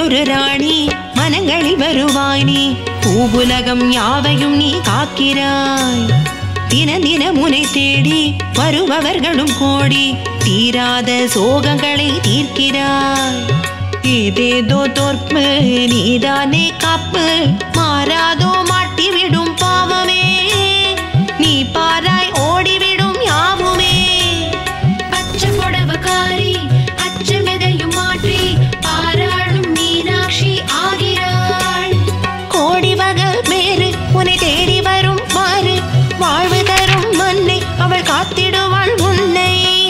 மகளொரு ராணி மனங்களில் வருவாய் நீ பூவுலகம் யாவையும் நீ காக்கிறாய் தின தின முனை தேடி வருபவர்களும் கோடி தீராத சோகங்களை தீர்க்கிறாய் ஏதேதோ தோற்பு நீதானே காப்பு மாறாதோ மாட்டிவிடும் பாவமே நீ பாராய் ஓடிவிடும் யாவுமே பச்சை புடவக்காரி அச்சமெதையும் மாற்றி பாராளும் மீனாட்சி ஆகிறாள் கோடி வகல் வேறு உன்னை தேடி வரும் பாரு வாழ்வு தரும் மண்ணை அவள் காத்திடுவாள் உன்னை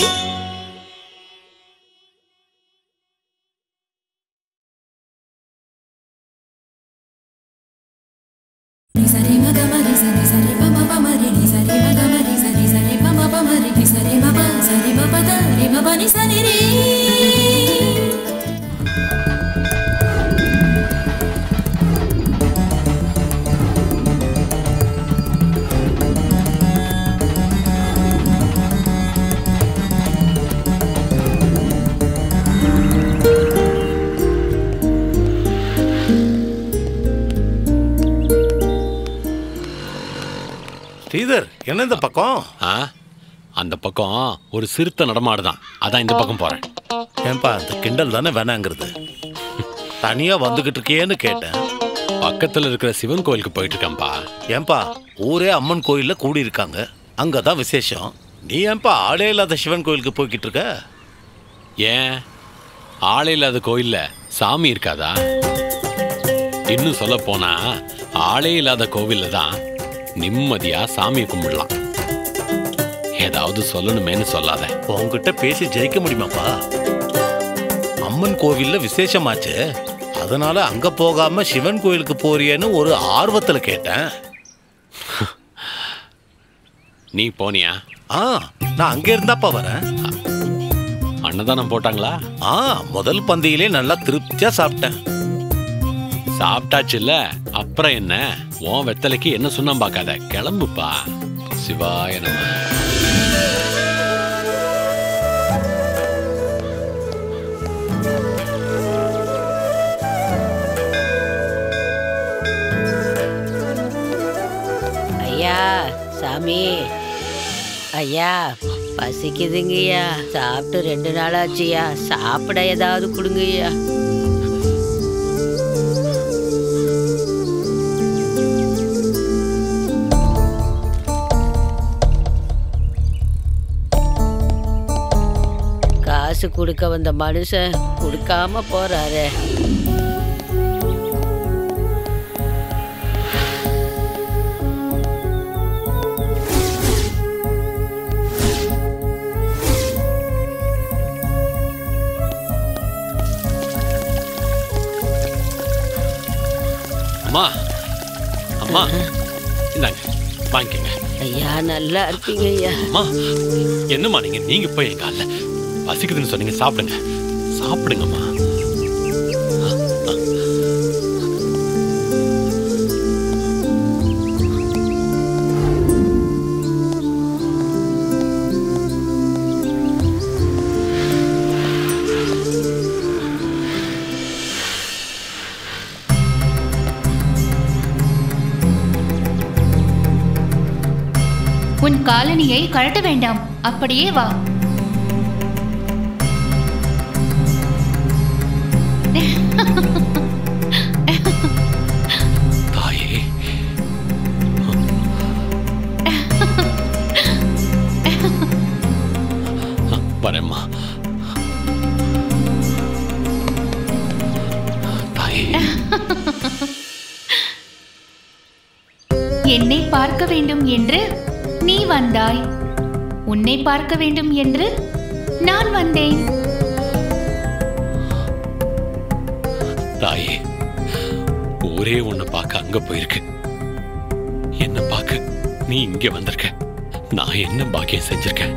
ஸ்ரீதர் என்ன இந்த பக்கம் ஆ அந்த பக்கம் ஒரு சிறுத்தை நடமாடுதான் அதான் இந்த பக்கம் போறேன் ஏன்பா இந்த கிண்டல் தானே வேணாங்கிறது தனியா வந்துகிட்டு இருக்கேன்னு கேட்டேன் பக்கத்துல இருக்கிற சிவன் கோயிலுக்கு போயிட்டு இருக்கேன்பா ஏன்பா ஊரே அம்மன் கோயில்ல கூடி இருக்காங்க அங்கதான் விசேஷம் நீ ஏன்பா ஆளே இல்லாத சிவன் கோயிலுக்கு போய்கிட்டு இருக்க ஏன் ஆளே இல்லாத கோயில்ல சாமி இருக்காதா இன்னும் சொல்ல போனா ஆளே இல்லாத கோவில்ல தான் நிம்மதியா சாமியை கும்பிடலாம் ஏதாவது சொல்லணுமேன்னு சொல்லாத உன்கிட்ட பேசி ஜெயிக்க முடியுமாப்பா அம்மன் கோவில்ல விசேஷமாச்சு அதனால அங்க போகாம சிவன் கோயிலுக்கு போறியேன்னு ஒரு ஆர்வத்துல கேட்டேன் நீ போனியா ஆ நான் அங்க இருந்தாப்பா வரேன் அன்னதானம் போட்டாங்களா ஆ முதல் பந்தியிலே நல்லா திருப்தியா சாப்பிட்டேன் சாப்பிட்டாச்சுல்ல அப்புறம் என்ன உன் வெத்தலைக்கு என்ன சொன்னா பார்க்காத கிளம்புப்பா சிவாய நம ஐயா சாமி ஐயா பசிக்குதுங்கய்யா சாப்பிட்டு ரெண்டு நாள் ஆச்சுயா சாப்பிட ஏதாவது கொடுங்கய்யா காசு கொடுக்க வந்த மனுஷன் கொடுக்காம போறாரே அம்மா அம்மா இந்தாங்க வாங்கிக்கங்க ஐயா நல்லா இருப்பீங்க ஐயா அம்மா என்னம்மா நீங்க நீங்க போய் எங்க அல்ல பசிக்குதுன்னு சொன்னீங்க சாப்பிடுங்க சாப்பிடுங்கம்மா உன் காலனியை கழட்ட வேண்டாம் அப்படியே வா தாயே வரேம்மா தாயே என்னை பார்க்க வேண்டும் என்று நீ வந்தாய் உன்னை பார்க்க வேண்டும் என்று நான் வந்தேன் தாயே ஊரே உன்னை பார்க்க அங்க போயிருக்கு என்ன பார்க்க நீ இங்க வந்திருக்க நான் என்ன பாக்கியம் செஞ்சிருக்கேன்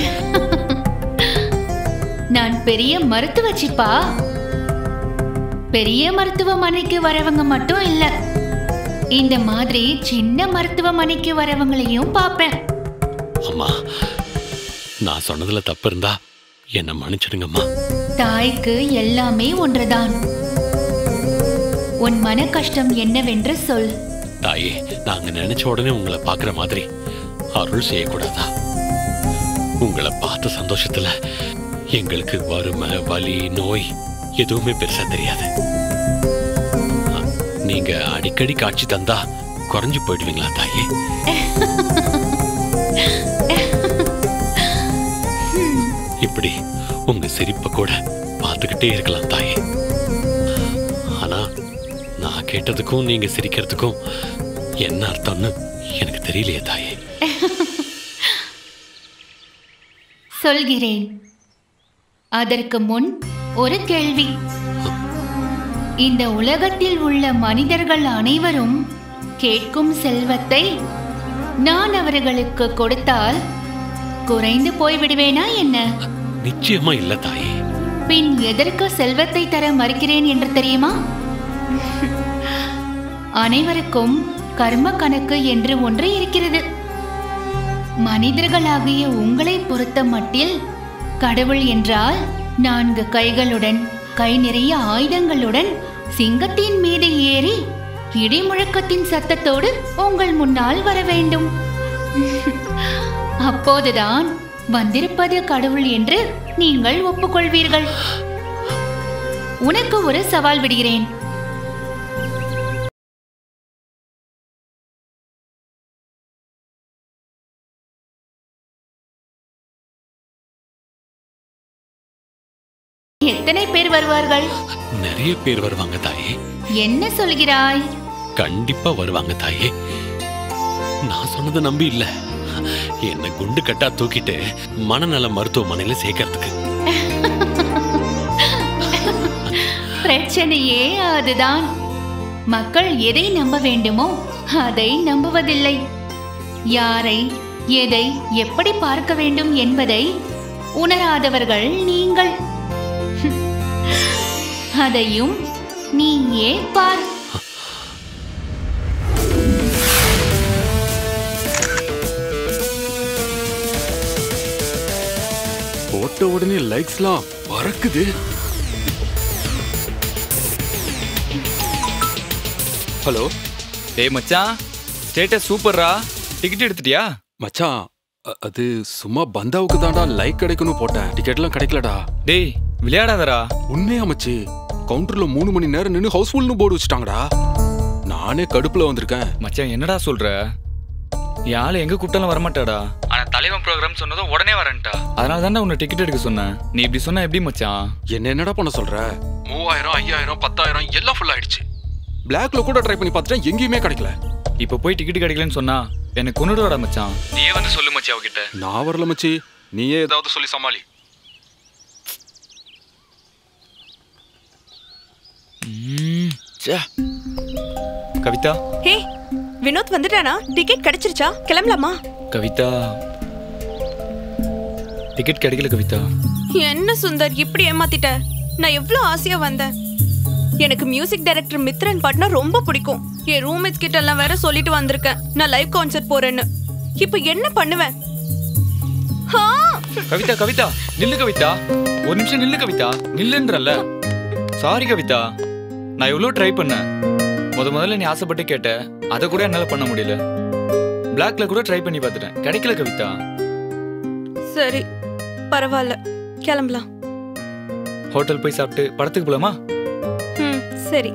நான் பெரிய மருத்துவ சிப்பா பெரிய மருத்துவமனைக்கு வரவங்க மட்டும் இல்ல இந்த மாதிரி சின்ன மருத்துவமனைக்கு வரவங்களையும் பார்ப்பேன் அம்மா நான் சொன்னதுல தப்பு இருந்தா என்ன மன்னிச்சிடுங்கம்மா தாய்க்கு எல்லாமே ஒன்றுதான் உன் மன கஷ்டம் என்னவென்று சொல் தாயே நாங்க நினைச்ச உடனே உங்களை பார்க்குற மாதிரி அருள் செய்யக்கூடாதா உங்களை பார்த்த சந்தோஷத்துல எங்களுக்கு வறுமை வலி நோய் எதுவுமே பெருசா தெரியாது அ, நீங்க அடிக்கடி காட்சி தந்தா குறைஞ்சு போயிடுவீங்களா தாயே இப்படி உங்க சிரிப்பை கூட பார்த்துக்கிட்டே இருக்கலாம் தாயே ஆனா நான் கேட்டதுக்கும் நீங்க சிரிக்கிறதுக்கும் என்ன அர்த்தம்னு எனக்கு தெரியலையே தாயே சொல்கிறேன் அதற்கு முன் ஒரு கேள்வி இந்த உலகத்தில் உள்ள மனிதர்கள் அனைவரும் கேட்கும் செல்வத்தை நான் அவர்களுக்கு கொடுத்தால் குறைந்து போய்விடுவேனா என்ன நிச்சயமா இல்ல தாயே பின் எதற்கு செல்வத்தை தர மறுக்கிறேன் என்று தெரியுமா அனைவருக்கும் கர்ம கணக்கு என்று ஒன்று இருக்கிறது மனிதர்களாகிய உங்களை பொறுத்த மட்டில் கடவுள் என்றால் நான்கு கைகளுடன் கை நிறைய ஆயுதங்களுடன் சிங்கத்தின் மீது ஏறி இடி முழக்கத்தின் சத்தத்தோடு உங்கள் முன்னால் வர வேண்டும் அப்போதுதான் வந்திருப்பது கடவுள் என்று நீங்கள் ஒப்புக்கொள்வீர்கள் உனக்கு ஒரு சவால் விடுகிறேன் எத்தனை பேர் வருவார்கள் நிறைய பேர் வருவாங்க தாயே என்ன சொல்கிறாய் கண்டிப்பா வருவாங்க தாயே நான் சொன்னதை நம்பி இல்ல என்ன குண்டு கட்டா தூக்கிட்டு மனநல மருத்துவமனையில சேர்க்கறதுக்கு பிரச்சனையே அதுதான் மக்கள் எதை நம்ப வேண்டுமோ அதை நம்புவதில்லை யாரை எதை எப்படி பார்க்க வேண்டும் என்பதை உணராதவர்கள் நீங்கள் அதையும் நீயே பார் போட்ட உடனே லைக்ஸ்லாம் பறக்குது ஹலோ டேய் மச்சான் ஸ்டேட்டஸ் சூப்பர்ரா டிக்கெட் எடுத்துட்டியா மச்சான் அ- அது சும்மா பந்தாவுக்கு தான்டா லைக் கிடைக்கணும் போட்டேன் டிக்கெட்லாம் கிடைக்கலடா டேய் விளையாடாதடா உண்மையா மச்சி கவுண்டர்ல மூணு மணி நேரம் நின்று ஹவுஸ்ஃபுல்னு போர்டு வச்சுட்டாங்கடா நானே கடுப்புல வந்திருக்கேன் மச்சான் என்னடா சொல்ற யாழ் எங்க கூப்பிட்டாலும் வரமாட்டாடா ஆனா தலைவன் ப்ரோக்ராம் சொன்னதும் உடனே வரேன்டா அதனால தான்டா உன்னை டிக்கெட் எடுக்க சொன்னேன் நீ இப்படி சொன்னா எப்படி மச்சான் என்ன என்னடா பண்ண சொல்ற மூவாயிரம் ஐயாயிரம் பத்தாயிரம் எல்லாம் ஃபுல் ஆயிடுச்சு பிளாக்ல கூட ட்ரை பண்ணி பார்த்துட்டேன் எங்கேயுமே கிடைக்கல இப்போ போய் டிக்கெட் கிடைக்கலன்னு சொன்னா எனக்கு கொண்டுடுவாடா மச்சான் நீயே வந்து சொல்லு மச்சி அவகிட்ட நான் வரல மச்சி நீயே ஏதாவது சொல்லி சமாளி கவிதா ஹே வினோத் வந்துட்டானா டிக்கெட் கிடைச்சிருச்சா கிளம்பலாமா கவிதா டிக்கெட் கிடைக்கல கவிதா என்ன சுந்தர் இப்படி ஏமாத்திட்ட நான் எவ்வளோ ஆசையா வந்தேன் எனக்கு மியூசிக் டைரக்டர் மித்ரன் பாட்னா ரொம்ப பிடிக்கும் என் ரூம்மேட்ஸ் கிட்ட எல்லாம் வேற சொல்லிட்டு வந்திருக்கேன் நான் லைவ் கான்சர்ட் போறேன்னு இப்போ என்ன பண்ணுவேன் ஆ! கவிதா கவிதா நில்லு கவிதா ஒரு நிமிஷம் நில்லு கவிதா நில்லுன்றல்ல சாரி கவிதா நான் எவ்வளோ ட்ரை பண்ணேன் முத முதல்ல நீ ஆசைப்பட்டு கேட்ட அதை கூட என்னால் பண்ண முடியல பிளாக்ல கூட ட்ரை பண்ணி பார்த்துட்டேன் கிடைக்கல கவிதா சரி பரவாயில்ல கிளம்பலாம் ஹோட்டல் போய் சாப்பிட்டு படத்துக்கு போலாமா ம் சரி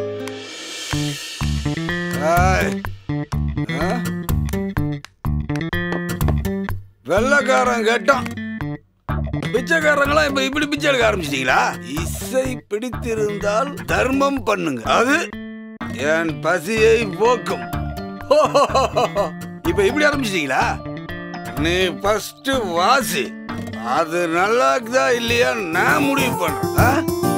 வெள்ளக்காரன் கேட்டான் பிச்சைக்காரங்களாம் இப்ப இப்படி பிச்சை எடுக்க ஆரம்பிச்சிட்டீங்களா இசை பிடித்திருந்தால் தர்மம் பண்ணுங்க அது என் பசியை போக்கும் இப்ப இப்படி ஆரம்பிச்சிட்டீங்களா நீ ஃபர்ஸ்ட் வாசி அது நல்லா இருக்குதா இல்லையா நான் முடிவு பண்றேன் ஆ?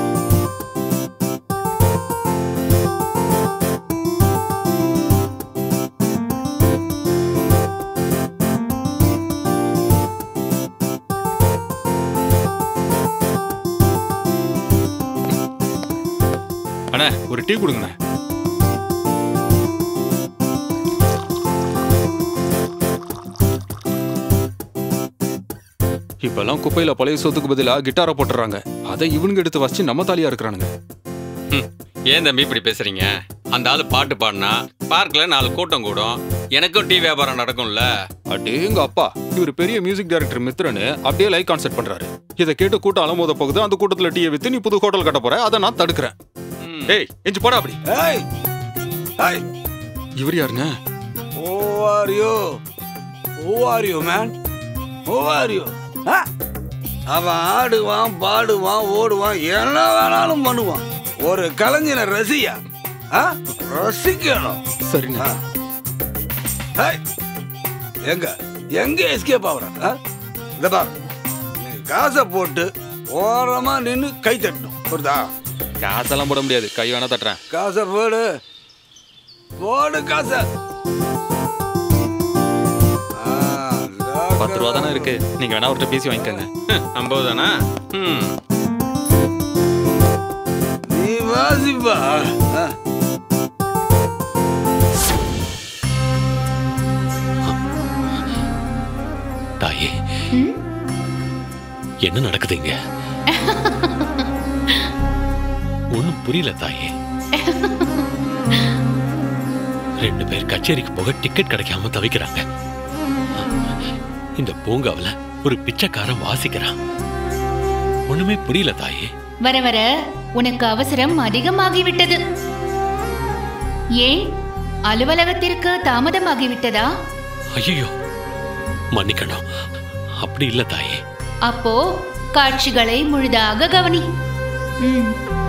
அண்ணே ஒரு டீ கொடுங்கண்ணே இப்பெல்லாம் குப்பையில பழைய சொத்துக்கு பதிலா கிட்டாரை போட்டுறாங்க அதை இவனுங்க எடுத்து வச்சு நம்ம தாலியா இருக்கிறானுங்க ஏன் தம்பி இப்படி பேசுறீங்க அந்த ஆளு பாட்டு பாடினா பார்க்ல நாலு கூட்டம் கூடும் எனக்கும் டீ வியாபாரம் நடக்கும்ல அடேங்க அப்பா இவர் பெரிய மியூசிக் டைரக்டர் மித்ரனு அப்படியே லைவ் கான்சர்ட் பண்றாரு இதை கேட்டு கூட்டம் அலமோத போகுது அந்த கூட்டத்துல டீயை வித்து நீ புது ஹோட்டல் கட்ட போற அதை நான் தடுக்கிறேன் ஏய் எஞ்சி போடா அப்படி ஏய் ஏய் இவர் யாருங்க Who are you? Who are you, man? Who are you? ஆ? அவன் ஆடுவான் பாடுவான் ஓடுவான் என்ன வேணாலும் பண்ணுவான் ஒரு கலைஞனை ரசியா ஆ? ரசிக்கணும் சரிங்க ஏய், எங்க எங்க எஸ்கேப் ஆகுற இந்த பா நீ காசை போட்டு ஓரமா நின்னு கை தட்டணும் புரியுதா காசெல்லாம் போட முடியாது கை வேணா தட்டுறேன் காசை போடு போடு காசை பத்து ரூபா தானே இருக்கு நீங்க வேணா அவர்கிட்ட பேசி வாங்கிக்கோங்க ஐம்பது தானா ம் நீ வாசிப்பா ஆ. தாயே என்ன நடக்குது இங்க ஒண்ணும் புரியல தாயே ரெண்டு பேர் கச்சேரிக்கு போக டிக்கெட் கிடைக்காம தவிக்கிறாங்க இந்த பூங்காவுல ஒரு பிச்சைக்காரன் வாசிக்கிறான் ஒண்ணுமே புரியல தாயே வர வர உனக்கு அவசரம் அதிகமாகிவிட்டது ஏன் அலுவலகத்திற்கு தாமதமாகிவிட்டதா ஐயோ மன்னிக்கணும் அப்படி இல்ல தாயே அப்போ காட்சிகளை முழுதாக கவனி ம்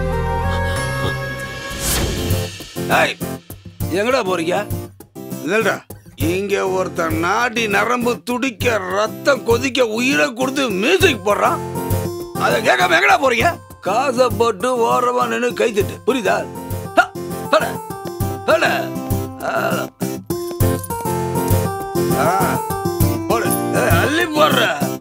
ஏய் எங்கடா போறீங்க இல்லடா இங்க ஒருத்தன் நாடி நரம்பு துடிக்க ரத்தம் கொதிக்க உயிரை கொடுத்து மியூசிக் போடுறான் அதை கேட்காம எங்கடா போறீங்க காசை போட்டு ஓரமா நின்று கை தட்டு புரியுதா ஹ, போட, போட. ஆ. ஆ, போடு. ஏய், அள்ளி போடுற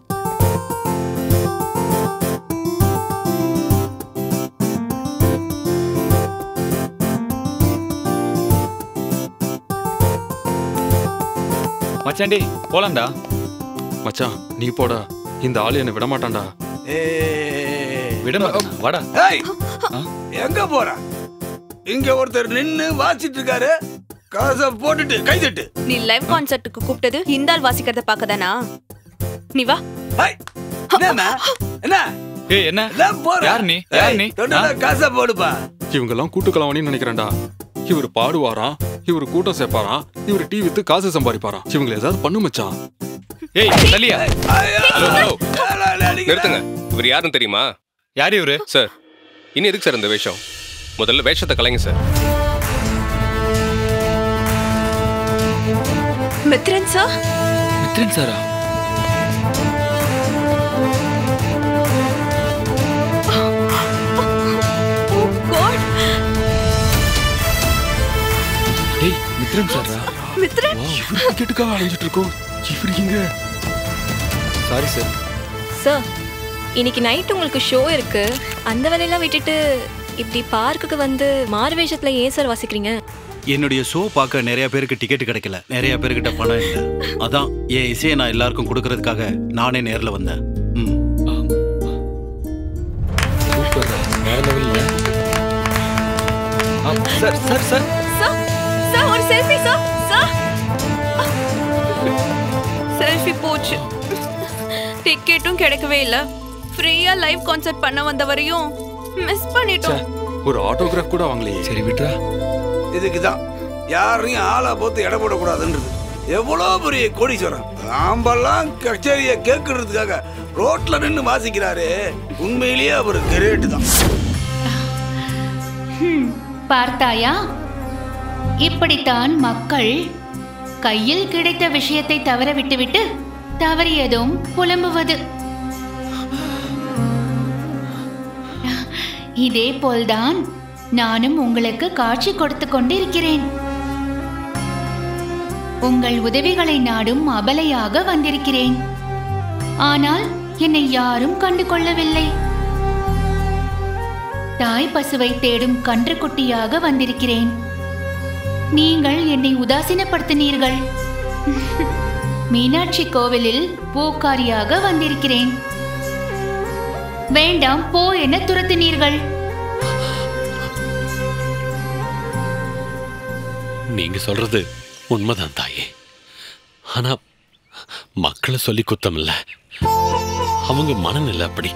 மச்சாண்டி போலாம்டா மச்சான் நீ போடா இந்த ஆளு என்ன விட மாட்டான்டா ஏய் விட மாட்டானா? வாடா ஏய் எங்க போற இங்க ஒருத்தர் நின்னு வாசிட்டு இருக்காரு காசை போட்டுட்டு கை தட்டு நீ லைவ் கான்சர்ட்டுக்கு கூப்பிட்டது இந்த ஆள் வாசிக்கிறத பார்க்கதானா நீ வா என்னம்மா? என்ன ஏய் என்ன எல்லாம் போற யார் நீ யார் நீ தொண்டல காசை போடுப்பா இவங்கெல்லாம் கூட்டுக்கலவாணின்னு நினைக்கிறேன்டா இவர் பாடுவாராம் இவர் கூட்டம் சேர்ப்பாராம் இவர் டீ வித்து காசு சம்பாதிப்பாராம் இவங்களை ஏதாவது பண்ணு மச்சான் ஏய் தலியா ஹலோ ஹலோ நிறுத்துங்க இவர் யாருன்னு தெரியுமா யார் இவரு சார் இனி எதுக்கு சார் இந்த வேஷம் முதல்ல வேஷத்தை கலைங்க சார் மித்ரன் சார் மித்ரன் சாரா காட் டேய் மித்ரன் சாரா மித்ரன் இவர் டிக்கெட்டுக்காக அலைஞ்சிட்டு இருக்கோம் இவர் இங்க சாரி சார் சார் இன்னைக்கு நைட் உங்களுக்கு ஷோ இருக்கு அந்த வேலையெல்லாம் விட்டுட்டு இப்படி பார்க்குக்கு வந்து மாறு வேஷத்துல ஏன் சார் வாசிக்கிறீங்க என்னுடைய ஷோ பார்க்க நிறைய பேருக்கு டிக்கெட் கிடைக்கல நிறைய பேர்கிட்ட பணம் இல்லை அதான் என் இசையை நான் எல்லாருக்கும் கொடுக்கறதுக்காக நானே நேர்ல வந்தேன் ம் வேற லெவல்ல sir sir sir sir sir ஒரு செல்ஃபி சார் சார் செல்ஃபி போச்சு டிக்கெட்டும் கிடைக்கவே இல்ல ஃப்ரீயா லைவ் கான்சர்ட் பண்ண வந்தவரையும் மிஸ் பண்ணிட்டோம் ஒரு ஆட்டோகிராஃப் கூட வாங்கலையே சரி விட்ரா இதுக்கு தான் யாரையும் ஆளா போத்து எடை போடக்கூடாதுன்றது எவ்வளோ பெரிய கோடீஸ்வரன் நாமெல்லாம் கச்சேரியை கேட்கறதுக்காக ரோட்ல நின்று வாசிக்கிறாரு உண்மையிலேயே அவர் கிரேட்டு தான் ஹம், பார்த்தாயா இப்படித்தான் மக்கள் கையில் கிடைத்த விஷயத்தை தவற விட்டுவிட்டு தவறியதும் புலம்புவது இதே போல்தான் நானும் உங்களுக்கு காட்சி கொடுத்து கொண்டிருக்கிறேன் உங்கள் உதவிகளை நாடும் அபலையாக வந்திருக்கிறேன் ஆனால் என்னை யாரும் கண்டு கொள்ளவில்லை தாய் பசுவை தேடும் கன்றுக்குட்டியாக வந்திருக்கிறேன் நீங்கள் என்னை உதாசீனப்படுத்தினீர்கள் மீனாட்சி கோவிலில் பூக்காரியாக வந்திருக்கிறேன் வேண்டாம் போ என துரத்தினீர்கள் நீங்க சொல்றது உண்மைதான் தாயே ஆனா மக்களை சொல்லி குத்தம் இல்ல அவங்க மனநிலை அப்படி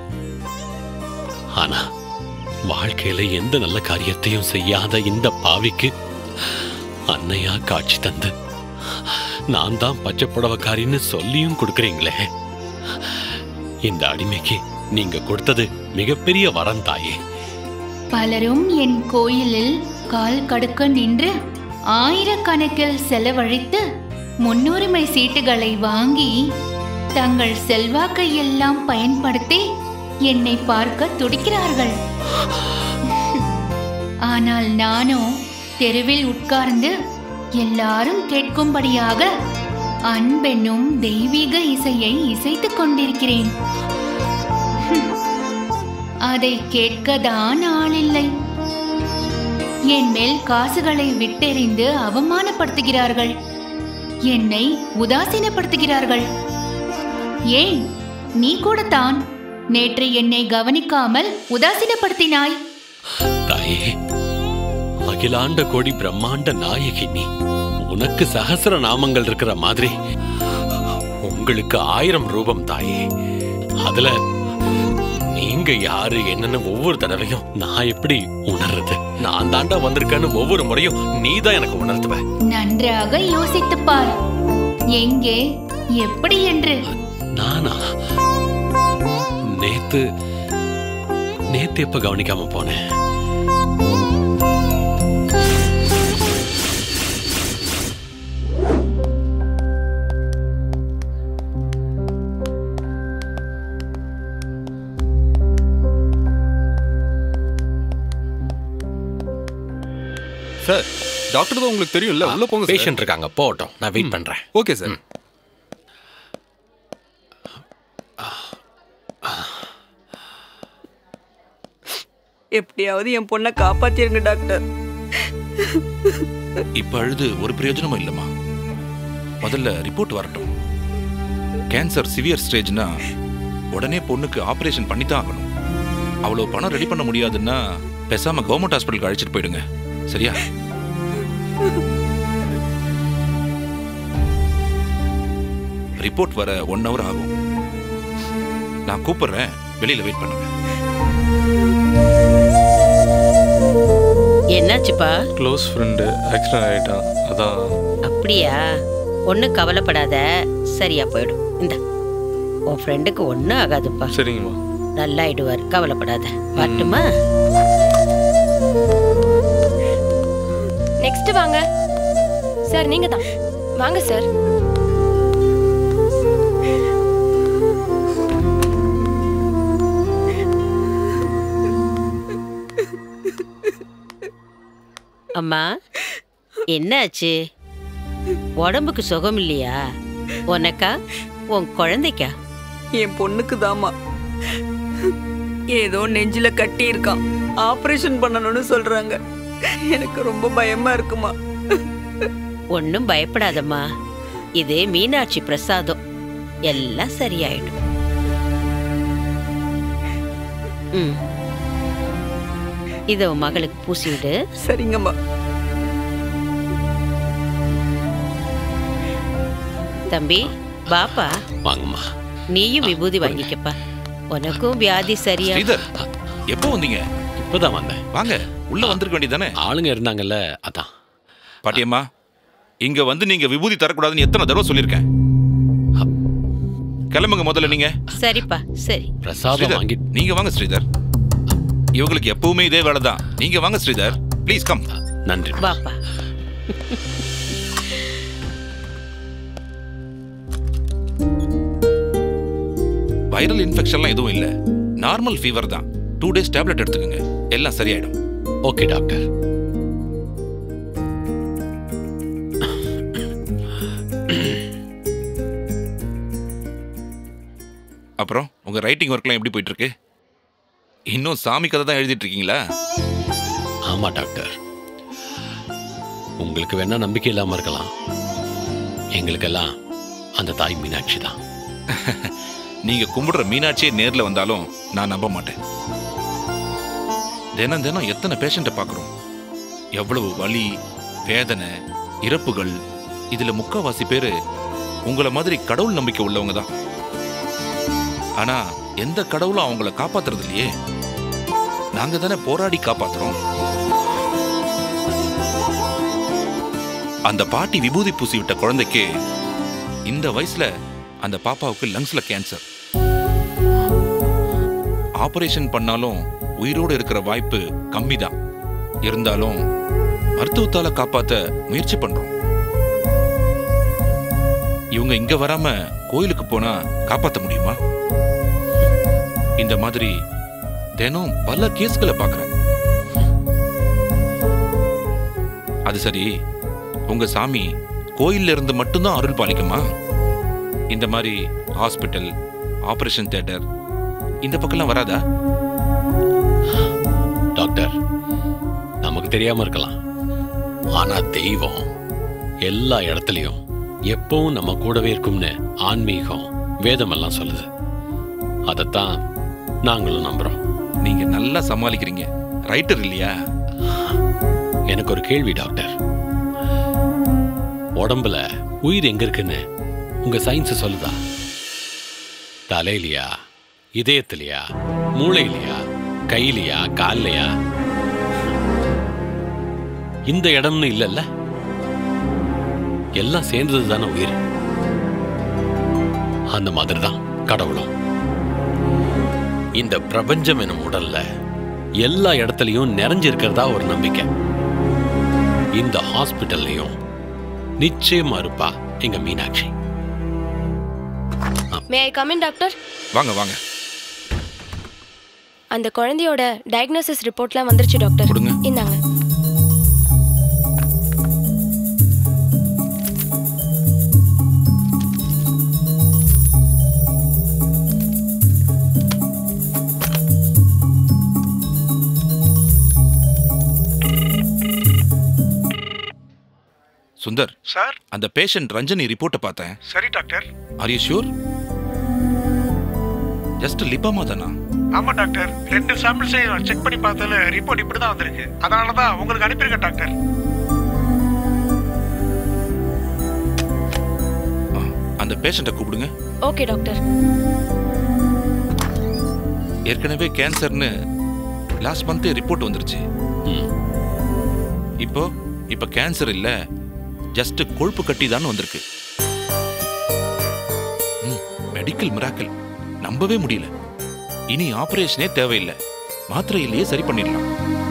ஆனா வாழ்க்கையில எந்த நல்ல காரியத்தையும் செய்யாத இந்த பாவிக்கு அன்னையா காட்சி தந்து நான் தான் பச்சை புடவைக்காரின்னு சொல்லியும் கொடுக்குறீங்களே இந்த அடிமைக்கு நீங்க கொடுத்தது மிகப்பெரிய வரம் தாயே பலரும் என் கோயிலில் கால் கடுக்க நின்று ஆயிரக்கணக்கில் செலவழித்து முன்னுரிமை சீட்டுகளை வாங்கி தங்கள் செல்வாக்கை எல்லாம் பயன்படுத்தி என்னை பார்க்க துடிக்கிறார்கள் ஆனால் நானோ தெருவில் உட்கார்ந்து எல்லாரும் கேட்கும்படியாக அன்பென்னும் தெய்வீக இசையை இசைத்துக் கொண்டிருக்கிறேன் அதை கேட்கதான் ஆளில்லை என் மேல் காசுகளை விட்டெறிந்து அவமானப்படுத்துகிறார்கள் என்னை உதாசீனப்படுத்துகிறார்கள் ஏன் நீ கூடத்தான் நேற்று என்னை கவனிக்காமல் உதாசீனப்படுத்தினாய் தாயே அகிலாண்ட கோடி பிரம்மாண்ட நாயகி நீ உனக்கு சகசிர நாமங்கள் இருக்கிற மாதிரி உங்களுக்கு ஆயிரம் ரூபம் தாயே அதுல நீங்க யாரு என்னன்னு ஒவ்வொரு தடவையும் நான் எப்படி உணர்றது நான் தாண்டா வந்திருக்கேன்னு ஒவ்வொரு முறையும் நீதான் எனக்கு உணர்த்துவ நன்றாக யோசித்துப் பார் எங்கே எப்படி என்று நானா நேத்து நேத்து எப்ப கவனிக்காம போனேன் சார் டாக்டர் தான் உங்களுக்கு தெரியும்ல உள்ள போங்க பேஷண்ட் இருக்காங்க போகட்டும் நான் வெயிட் பண்றேன் ஓகே சார் எப்படியாவது என் பொண்ணை காப்பாத்திருங்க டாக்டர் இப்ப அழுது ஒரு பிரயோஜனமும் இல்லைம்மா முதல்ல ரிப்போர்ட் வரட்டும் கேன்சர் சிவியர் ஸ்டேஜ்னா உடனே பொண்ணுக்கு ஆபரேஷன் பண்ணி தான் ஆகணும் அவ்வளோ பணம் ரெடி பண்ண முடியாதுன்னா பேசாம கவர்மெண்ட் ஹாஸ்பிட்டலுக்கு அழைச்சிட்டு போயிடுங்க சரியா ரிப்போர்ட் வர ஒன் ஹவர் ஆகும் நான் கூப்பிடுறேன் வெளியில வெயிட் பண்ணுங்க என்னாச்சுப்பா க்ளோஸ் ஃப்ரெண்டு ஆக்சிடென்ட் ஆகிட்டான் அதான் அப்படியா ஒன்றும் கவலைப்படாத சரியா போயிடும் இந்த உன் ஃப்ரெண்டுக்கு ஒன்றும் ஆகாதுப்பா சரிங்கம்மா நல்லாயிடுவார் கவலைப்படாத வரட்டுமா நெக்ஸ்ட் வாங்க சார் நீங்க தான் வாங்க சார் அம்மா என்னாச்சு உடம்புக்கு சுகம் இல்லையா உனக்கா உன் குழந்தைக்கா என் பொண்ணுக்கு தாமா ஏதோ நெஞ்சில கட்டி இருக்கான் ஆபரேஷன் பண்ணணும்னு சொல்றாங்க எனக்கு ரொம்ப பயமா இருக்குமா ஒன்றும் பயப்படாதம்மா இது மீனாட்சி பிரசாதம் எல்லாம் சரியாயிடும் ம் இதை உன் மகளுக்கு பூசிவிடு சரிங்கம்மா தம்பி பாப்பா வாங்கம்மா நீயும் விபூதி வாங்கிக்கப்பா உனக்கும் வியாதி சரியா ஸ்ரீதர் எப்போ வந்தீங்க இப்பதான் வந்தேன் வாங்க உள்ள வந்திருக்க வேண்டியதானே ஆளுங்க இருந்தாங்கல்ல அதான் பாட்டியம்மா இங்க வந்து நீங்க விபூதி தரக்கூடாதுன்னு எத்தனை தடவை சொல்லியிருக்கேன் கிளம்புங்க முதல்ல நீங்க சரிப்பா சரி பிரசாதம் ஸ்ரீதர், வாங்கி நீங்க வாங்க ஸ்ரீதர் இவங்களுக்கு எப்பவுமே இதே வேலை தான் நீங்க வாங்க ஸ்ரீதர் ப்ளீஸ் கம் நன்றி பாப்பா வைரல் இன்ஃபெக்ஷன்லாம் எதுவும் இல்ல நார்மல் ஃபீவர் தான் டூ டேஸ் டேப்லெட் எடுத்துக்கோங்க எல்லாம் சரியாயிடும் ஓகே டாக்டர் அப்புறம் உங்க ரைட்டிங் ஒர்க்லாம் எப்படி போயிட்டு இருக்கு இன்னும் சாமி கதை தான் எழுதிட்டு இருக்கீங்களா ஆமா டாக்டர் உங்களுக்கு வேணா நம்பிக்கை இல்லாம இருக்கலாம் எங்களுக்கெல்லாம் அந்த தாய் மீனாட்சி தான் நீங்க கும்பிடுற மீனாட்சியே நேர்ல வந்தாலும் நான் நம்ப மாட்டேன் தினம் தினம் எத்தனை பேஷண்ட்டை பார்க்குறோம் எவ்வளவு வலி வேதனை இறப்புகள் இதுல முக்காவாசி பேரு உங்கள மாதிரி கடவுள் நம்பிக்கை உள்ளவங்க தான் ஆனா எந்த கடவுளும் அவங்கள காப்பாத்துறது இல்லையே நாங்க தானே போராடி காப்பாத்துறோம் அந்த பாட்டி விபூதி பூசி விட்ட குழந்தைக்கு இந்த வயசுல அந்த பாப்பாவுக்கு லங்ஸ்ல கேன்சர் ஆபரேஷன் பண்ணாலும் உயிரோடு இருக்கிற வாய்ப்பு கம்மி தான் இருந்தாலும் மருத்துவத்தால காப்பாத்த முயற்சி பண்றோம் இவங்க இங்க வராம கோயிலுக்கு போனா காப்பாத்த முடியுமா இந்த மாதிரி தினம் பல கேஸ்களை பார்க்கறேன் அது சரி உங்க சாமி கோயில்ல இருந்து மட்டும்தான் அருள் பாலிக்குமா இந்த மாதிரி ஹாஸ்பிட்டல் ஆபரேஷன் தியேட்டர் இந்த பக்கம்லாம் வராதா டாக்டர் நமக்கு தெரியாம இருக்கலாம் ஆனா தெய்வம் எல்லா இடத்துலயும் எப்பவும் நம்ம கூடவே இருக்கும்னு ஆன்மீகம் வேதமெல்லாம் சொல்லுது அதைத்தான் நாங்களும் நம்புறோம் நீங்க நல்லா சமாளிக்கிறீங்க ரைட்டர் இல்லையா எனக்கு ஒரு கேள்வி டாக்டர் உடம்புல உயிர் எங்க இருக்குன்னு உங்க சயின்ஸ் சொல்லுதா தலையிலையா இதயத்திலையா மூளையிலையா கையிலையா கால்லையா இந்த இடம்னு இல்லைல்ல எல்லாம் சேர்ந்தது தானே உயிர் அந்த மாதிரி தான் கடவுளும் இந்த பிரபஞ்சம் எனும் உடல்ல எல்லா இடத்துலையும் நிறைஞ்சிருக்கிறதா ஒரு நம்பிக்கை இந்த ஹாஸ்பிட்டல்லையும் நிச்சயமா இருப்பா எங்க Meenakshi may I come in doctor வாங்க வாங்க அந்த குழந்தையோட டயக்னோசிஸ் ரிப்போர்ட்லாம் வந்துருச்சு டாக்டர் இந்தாங்க சுந்தர் சார் அந்த பேஷண்ட் ரஞ்சனி ரிப்போர்ட்டை பார்த்தேன் சரி doctor are you sure just லிபாமா தானா ஆமா டாக்டர் ரெண்டு சாம்பிள்ஸையும் செக் பண்ணி பார்த்ததுல ரிப்போர்ட் இப்படி தான் வந்திருக்கு அதனால தான் உங்களுக்கு அனுப்பியிருக்கேன் டாக்டர் அந்த பேஷண்ட்டை கூப்பிடுங்க ஓகே டாக்டர் ஏற்கனவே கேன்சர்னு லாஸ்ட் மந்த் ரிப்போர்ட் வந்துருச்சு இப்போ இப்போ கேன்சர் இல்ல ஜஸ்ட் கொழுப்பு கட்டி தான் வந்திருக்கு மெடிக்கல் மிராக்கல் நம்பவே முடியல இனி ஆபரேஷனே தேவையில்லை மாத்திரையிலேயே சரி பண்ணிடலாம்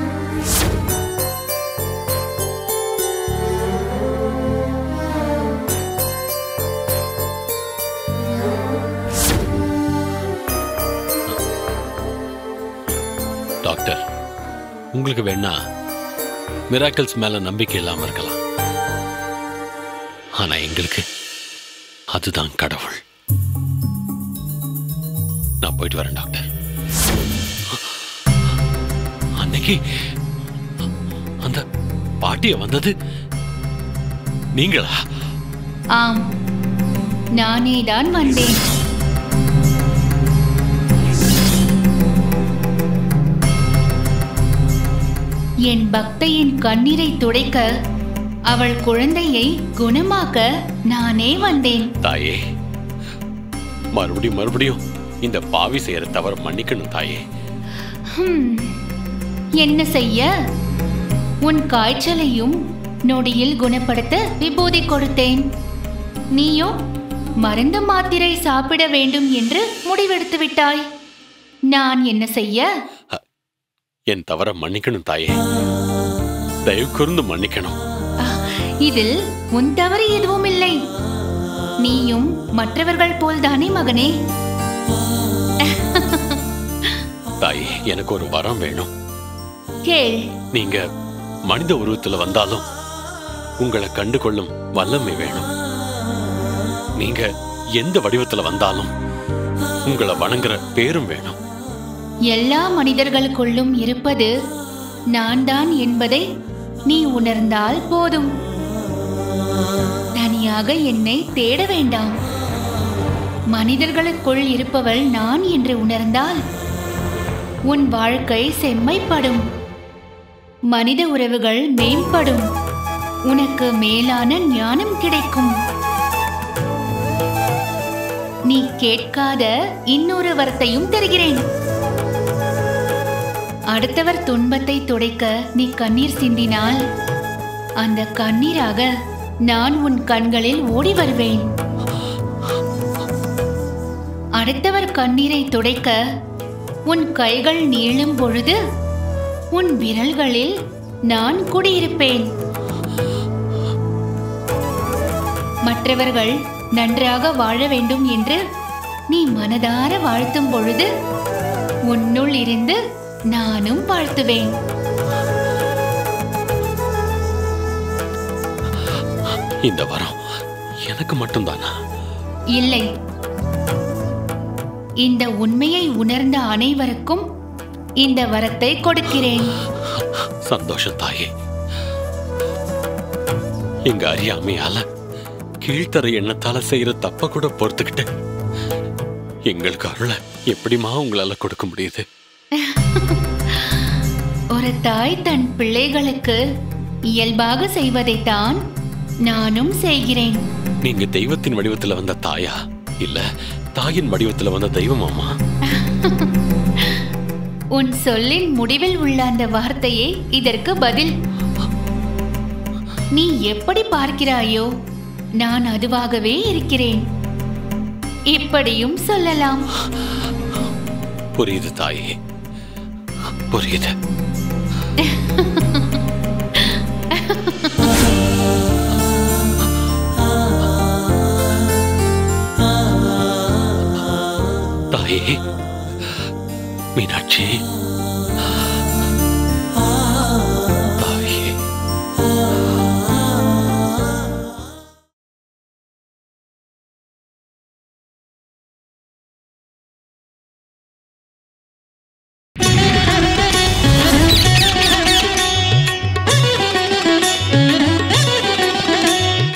டாக்டர் உங்களுக்கு வேணா மிராக்கிள்ஸ் மேல நம்பிக்கை இல்லாம இருக்கலாம் ஆனா எங்களுக்கு அதுதான் கடவுள் நான் போயிட்டு வரேன் டாக்டர் அன்னைக்கு அந்த பாட்டிய வந்தது நீங்களா ஆம் நானே தான் வந்தேன் என் பக்தையின் கண்ணீரை துடைக்க அவள் குழந்தையை குணமாக்க நானே வந்தேன் தாயே மறுபடியும் மறுபடியும் இந்த பாவி செய்யற தவற மன்னிக்கணும் தாயே ஹம், என்ன செய்ய உன் காய்ச்சலையும் நொடியில் குணப்படுத்த விபூதி கொடுத்தேன் நீயும் மருந்து மாத்திரை சாப்பிட வேண்டும் என்று முடிவெடுத்து விட்டாய் நான் என்ன செய்ய என் தவற மன்னிக்கணும் தாயே தயவு கூர்ந்து மன்னிக்கணும் இதில் உன் தவறு எதுவும் இல்லை நீயும் மற்றவர்கள் போல்தானே மகனே தாயே எனக்கு ஒரு வரம் வேணும் கேள் நீங்க மனித உருவத்துல வந்தாலும் உங்களை கண்டு கொள்ளும் வல்லமை வேணும் நீங்க எந்த வடிவத்துல வந்தாலும் உங்களை வணங்குற பேரும் வேணும் எல்லா மனிதர்களுக்குள்ளும் இருப்பது நான் தான் என்பதை நீ உணர்ந்தால் போதும் தனியாக என்னை தேட வேண்டாம் மனிதர்களுக்குள் இருப்பவள் நான் என்று உணர்ந்தால் உன் வாழ்க்கை செம்மைப்படும் மனித உறவுகள் மேம்படும் உனக்கு மேலான ஞானம் கிடைக்கும் நீ கேட்காத இன்னொரு வரத்தையும் தருகிறேன் அடுத்தவர் துன்பத்தை துடைக்க நீ கண்ணீர் சிந்தினால் அந்த கண்ணீராக நான் உன் கண்களில் ஓடி வருவேன் அடுத்தவர் கண்ணீரை துடைக்க உன் கைகள் நீளும் பொழுது உன் விரல்களில் நான் குடியிருப்பேன் மற்றவர்கள் நன்றாக வாழ வேண்டும் என்று நீ மனதார வாழ்த்தும் பொழுது உன்னுள் இருந்து நானும் வாழ்த்துவேன் இந்த வரம் எனக்கு மட்டும்தானா இல்லை இந்த உண்மையை உணர்ந்த அனைவருக்கும் இந்த வரத்தை கொடுக்கிறேன் சந்தோஷம் தாயே எங்க அறியாமையால கீழ்த்தர எண்ணத்தால செய்யற தப்ப கூட பொறுத்துக்கிட்டு எங்களுக்கு அருளை எப்படிமா உங்களால கொடுக்க முடியுது ஒரு தாய் தன் பிள்ளைகளுக்கு இயல்பாக செய்வதைத்தான் நானும் செய்கிறேன் நீங்க தெய்வத்தின் வடிவத்துல வந்த தாயா இல்ல தாயின் வடிவத்துல வந்த தெய்வமாமா உன் சொல்லின் முடிவில் உள்ள அந்த வார்த்தையே இதற்கு பதில் நீ எப்படி பார்க்கிறாயோ நான் அதுவாகவே இருக்கிறேன் இப்படியும் சொல்லலாம் புரியுது தாயே புரியுது தாயே மீனாட்சி